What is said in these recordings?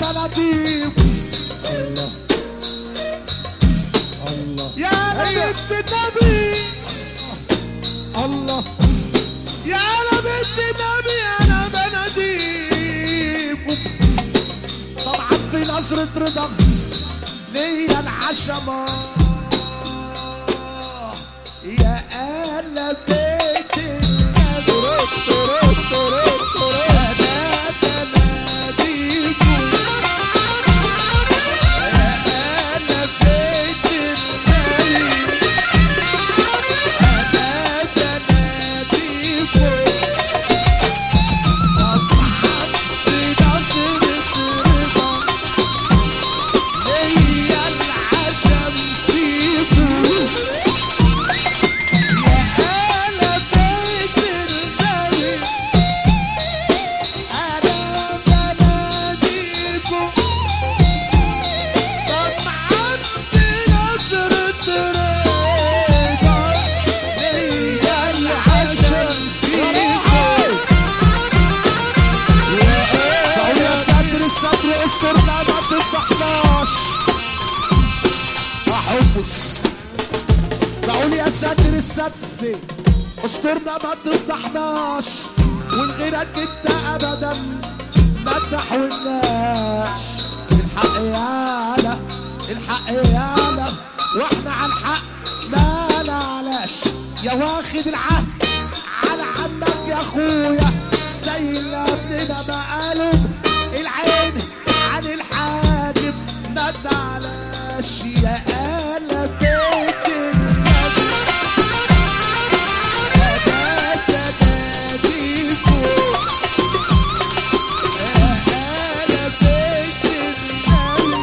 بناديكم الله الله يا بنت النبي الله يا بنت النبي انا بناديكم طبعا في نظرة رضا ليا العشمة يا اهل بيت النبي انا بناديكم يا اهل بيت النبي قول يا ساتر الستر استرنا ما تفضحناش احبس بقول يا ساتر الستر استرنا ما تفضحناش ونغيرك انت ابدا ما تحولناش الحق يالا الحق يالا واحنا على الحق ما نعلاش يا واخد العهد على عمك يا اخويا زي اللي قبلنا ما قالوا العين عن الحاجب ما تعلاش يا آل بيت النبي أنا بناديكم يا آل بيت النبي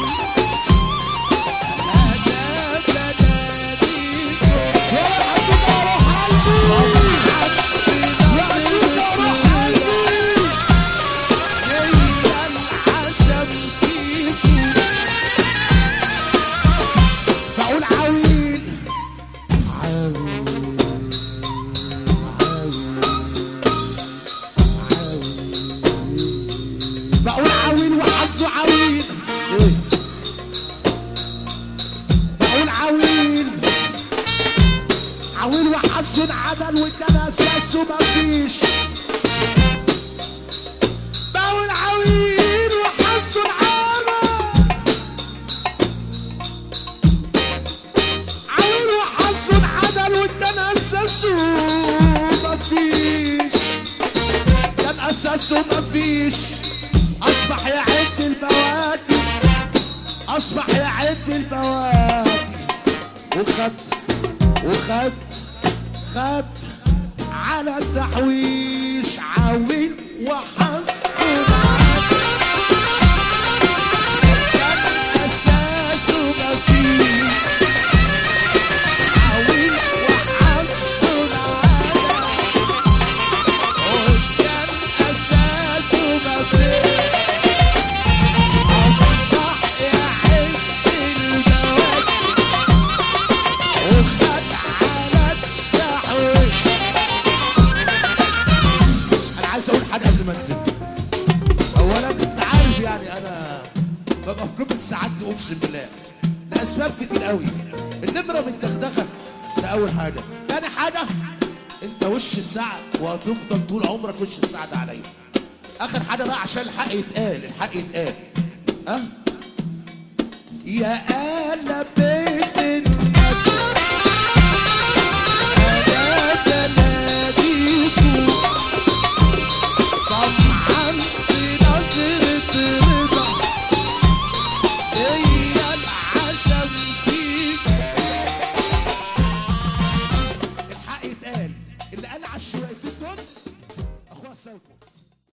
أنا بناديكم يا حبيبي روح قلبي بقول عويل بقول عويل وحظه عويل بقول عويل عويل وحظه عدل وكان اساسه مفيش بقول عويل وحظه عدل عويل وحظه عدل وكان اساسه مفيش كان اساسه مفيش اصبح يعد البواكي اصبح يعد البواكي وخد وخد خد على التحويش عويل وحصل كان اساسه مفيش عويل وحصل كان اساسه مفيش اصبح يعد البواكي وخد على التحويش انا عايز اقول حاجه قبل ما انزل اولا انت عارف يعني انا ببقى في قمه سعادتي اقسم بالله لاسباب كتير قوي النمره متدغدغه ده اول حاجه تاني حاجه انت وش السعد وهتفضل طول عمرك وش السعد عليا اخر حاجه بقى عشان الحق يتقال الحق يتقال ها يا آل بيت النبي أنا بناديكم طمعا بنظرة رضا هي